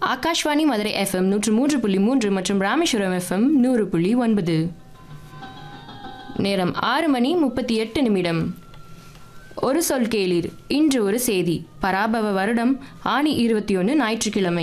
Akashvani Madurai FM நூற்று மூன்று புள்ளி மூன்று மற்றும் ராமேஸ்வரம் எஃப்எம் நூறு புள்ளி ஒன்பது நேரம் ஆறு மணி முப்பத்தி எட்டு நிமிடம் ஒரு சொல் கேளீர் இன்று ஒரு செய்தி பராபவ வருடம் ஆணி இருபத்தி ஒன்று ஞாயிற்றுக்கிழமை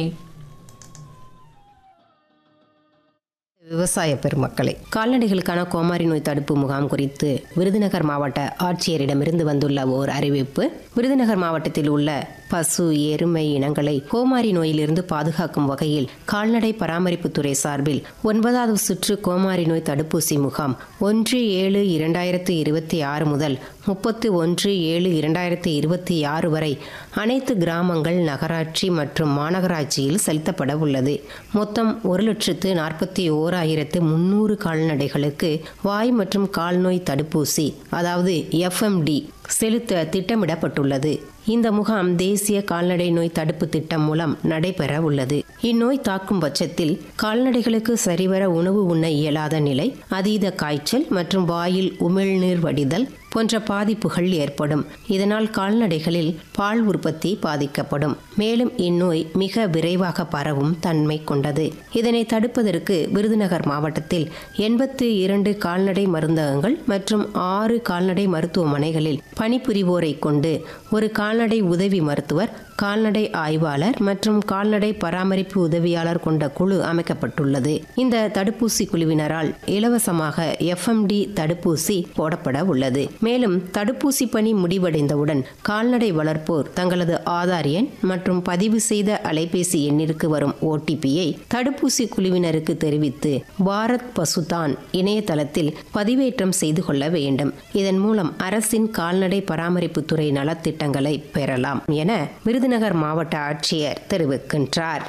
விவசாய பெருமக்களே கால்நடைகளுக்கான கோமாரி நோய் தடுப்பு முகாம் குறித்து விருதுநகர் மாவட்ட ஆட்சியரிடமிருந்து வந்துள்ள ஓர் அறிவிப்பு விருதுநகர் மாவட்டத்தில் உள்ள பசு எருமை இனங்களை கோமாரி நோயிலிருந்து பாதுகாக்கும் வகையில் கால்நடை பராமரிப்புத்துறை சார்பில் ஒன்பதாவது சுற்று கோமாரி நோய் தடுப்பூசி முகாம் ஒன்று ஏழு இரண்டாயிரத்து இருபத்தி ஆறு முதல் முப்பத்து ஒன்று ஏழு இரண்டாயிரத்தி இருபத்தி ஆறு வரை அனைத்து கிராமங்கள் நகராட்சி மற்றும் மாநகராட்சியில் செலுத்தப்பட உள்ளது மொத்தம் ஒரு லட்சத்து நாற்பத்தி ஓராயிரத்து முன்னூறு கால்நடைகளுக்கு வாய் மற்றும் கால்நோய் தடுப்பூசி அதாவது எஃப்எம்டி செலுத்த திட்டமிடப்பட்டுள்ளது இந்த முகாம் தேசிய கால்நடை நோய் தடுப்பு திட்டம் மூலம் நடைபெற உள்ளது இந்நோய் தாக்கும் பட்சத்தில் கால்நடைகளுக்கு சரிவர உணவு உண்ண இயலாத நிலை அதீத காய்ச்சல் மற்றும் வாயில் உமிழ்நீர் வடிதல் போன்ற பாதிப்புகள் ஏற்படும் இதனால் கால்நடைகளில் பால் உற்பத்தி பாதிக்கப்படும் மேலும் இந்நோய் மிக விரைவாக பரவும் தன்மை கொண்டது இதனை தடுப்பதற்கு விருதுநகர் மாவட்டத்தில் எண்பத்து இரண்டு கால்நடை மருந்தகங்கள் மற்றும் ஆறு கால்நடை மருத்துவமனைகளில் பணிபுரிவோரை கொண்டு ஒரு கால்நடை உதவி மருத்துவர் கால்நடை ஆய்வாளர் மற்றும் கால்நடை பராமரிப்பு உதவியாளர் கொண்ட குழு அமைக்கப்பட்டுள்ளது இந்த தடுப்பூசி குழுவினரால் இலவசமாக எஃப்எம்டி தடுப்பூசி போடப்பட உள்ளது மேலும் தடுப்பூசி பணி முடிவடைந்தவுடன் கால்நடை வளர்ப்போர் தங்களது ஆதார் எண் மற்றும் பதிவு செய்த அலைபேசி எண்ணிற்கு வரும் ஓடிபியை தடுப்பூசி குழுவினருக்கு தெரிவித்து பாரத் பசுதான் இணையதளத்தில் பதிவேற்றம் செய்து கொள்ள வேண்டும் இதன் மூலம் அரசின் கால்நடை பராமரிப்புத்துறை நலத்திட்டங்களை பெறலாம் என விருதுநகர் மாவட்ட ஆட்சியர் தெரிவிக்கின்றார்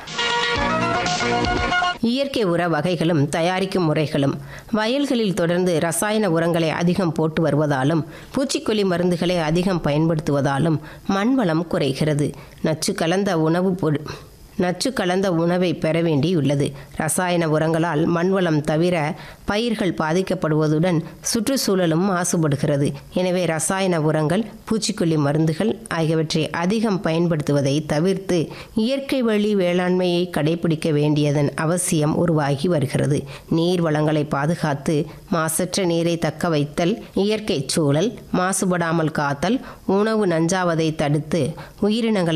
இயற்கை உர வகைகளும் தயாரிக்கும் முறைகளும் வயல்களில் தொடர்ந்து ரசாயன உரங்களை அதிகம் போட்டு வருவதாலும் பூச்சிக்கொல்லி மருந்துகளை அதிகம் பயன்படுத்துவதாலும் மண் வளம் குறைகிறது நச்சு கலந்த உணவு பொரு நச்சு கலந்த உணவை பெற வேண்டியுள்ளது ரசாயன உரங்களால் மண்வளம் தவிர பயிர்கள் பாதிக்கப்படுவதுடன் சுற்றுச்சூழலும் மாசுபடுகிறது எனவே ரசாயன உரங்கள் பூச்சிக்கொல்லி மருந்துகள் ஆகியவற்றை அதிகம் பயன்படுத்துவதை தவிர்த்து இயற்கை வழி வேளாண்மையை கடைபிடிக்க வேண்டியதன் அவசியம் உருவாகி வருகிறது நீர் வளங்களை பாதுகாத்து மாசற்ற நீரை தக்க வைத்தல் இயற்கை சூழல் மாசுபடாமல் காத்தல் உணவு நஞ்சாவதை தடுத்து உயிரினங்களை